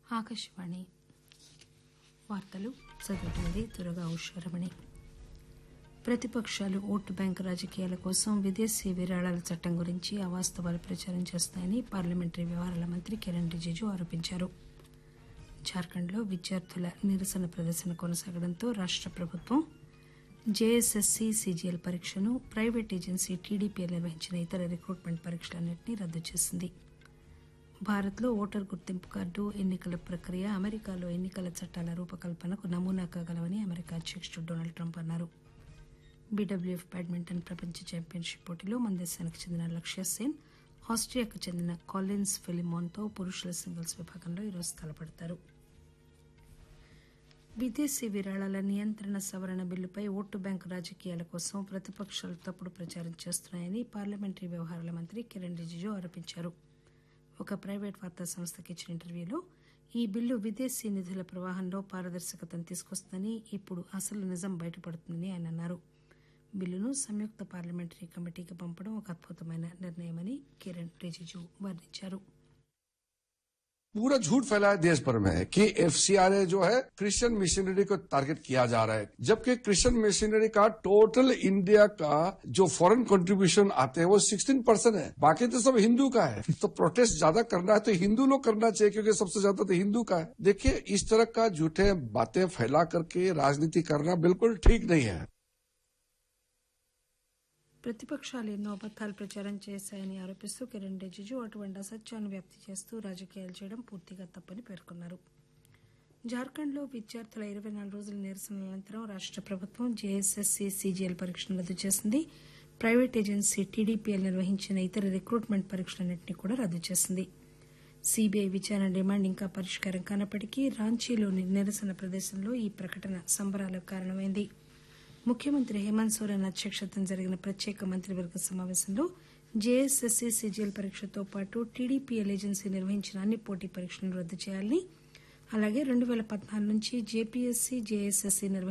ఆకాశవాణి వార్తలు చదువుతున్నది దురగా ఉషారమణి ప్రతిపక్షాలు ఓటు బ్యాంకు రాజకీయాల కోసం విదేశీ విరాళాల చట్టం గురించి అవాస్తవాలు ప్రచారం చేస్తున్నాయని పార్లమెంటరీ వ్యవహారాల మంత్రి కిరణ్ రిజిజు ఆరోపించారు జార్ఖండ్లో విద్యార్థుల నిరసన ప్రదర్శన కొనసాగడంతో రాష్ట ప్రభుత్వం జేఎస్ఎస్సీ సీజీఎల్ పరీక్షను ప్రైవేట్ ఏజెన్సీ టీడీపీఎల్ నిర్వహించిన ఇతర రిక్రూట్మెంట్ పరీక్షలన్నింటినీ రద్దు చేసింది భారత్లో ఓటర్ గుర్తింపు కార్డు ఎన్నికల ప్రక్రియ అమెరికాలో ఎన్నికల చట్టాల రూపకల్పనకు నమూనా కాగలవని అమెరికా అధ్యకుడు డొనాల్డ్ ట్రంప్ అన్నారు బీడబ్ల్యూఎఫ్ బ్యాడ్మింటన్ ప్రపంచ ఛాంపియన్షిప్ పోటీలో మన దేశానికి చెందిన లక్ష్య సేన్ ఆస్ట్రియాకు చెందిన కాలిన్స్ ఫిలిమోన్తో పురుషుల సింగిల్స్ విభాగంలో ఈరోజు తలపడతారు విదేశీ విరాళాల నియంత్రణ సవరణ బిల్లుపై ఓటు బ్యాంకు రాజకీయాల కోసం ప్రతిపక్షాలు తప్పుడు ప్రచారం చేస్తున్నాయని పార్లమెంటరీ వ్యవహారాల మంత్రి కిరణ్ రిజిజు ఆరోపించారు ఒక ప్రైవేట్ వార్తా సంస్థకి ఇచ్చిన ఇంటర్వ్యూలో ఈ బిల్లు విదేశీ నిధుల ప్రవాహంలో పారదర్శకతను తీసుకొస్తుందని ఇప్పుడు అసలు నిజం బయటపడుతుందని ఆయన అన్నారు బిల్లును సంయుక్త పార్లమెంటరీ కమిటీకి పంపడం ఒక అద్భుతమైన నిర్ణయమని కిరణ్ రిజిజు వర్ణించారు पूरा झूठ फैलाया देश भर में कि एफसीआरए जो है क्रिश्चियन मिशनरी को टारगेट किया जा रहा है जबकि क्रिश्चियन मिशनरी का टोटल इंडिया का जो फॉरेन कंट्रीब्यूशन आते हैं वो 16 परसेंट है बाकी तो सब हिंदू का है तो प्रोटेस्ट ज्यादा करना है तो हिंदू लोग करना चाहिए क्योंकि सबसे ज्यादा तो हिंदू का है देखिए इस तरह का झूठे बातें फैला करके राजनीति करना बिल्कुल ठीक नहीं है ప్రతిపక్షాలు ఎన్నో అబద్దాలు ప్రచారం చేశాయని ఆరోపిస్తూ కిరణ్ రిజిజు అటువంటి అసత్యాన్ని వ్యాప్తి చేస్తూ రాజకీయాలు చేయడం పూర్తిగా తప్పని పేర్కొన్నారు జార్ఖండ్లో విద్యార్థుల ఇరవై నాలుగు రోజుల నిరసనల అనంతరం రాష్ట ప్రభుత్వం జేఎస్ఎస్సీ సీజీఎల్ పరీక్షను రద్దు చేసింది ప్రైవేట్ ఏజెన్సీ టీడీపీఎల్ నిర్వహించిన ఇతర రిక్రూట్మెంట్ పరీక్షలన్నింటినీ కూడా రద్దు చేసింది సీబీఐ విచారణ డిమాండ్ ఇంకా పరిష్కారం కానప్పటికీ రాంచీలోని నిరసన ప్రదేశంలో ఈ ప్రకటన సంబరాలకు కారణమైంది ముఖ్యమంత్రి హేమంత్ సోరెన్ అధ్యక్షతన జరిగిన ప్రత్యేక మంత్రివర్గ సమావేశంలో జేఎస్ఎస్సీ సీజీఎల్ పరీక్షతో పాటు టీడీపీఎల్ ఏజెన్సీ నిర్వహించిన అన్ని పోటీ పరీక్షలను రద్దు చేయాలని అలాగే రెండు పేల పద్నాలుగు నుంచి జేపీఎస్సీ జేఎస్ఎస్సీ నిర్వహించిన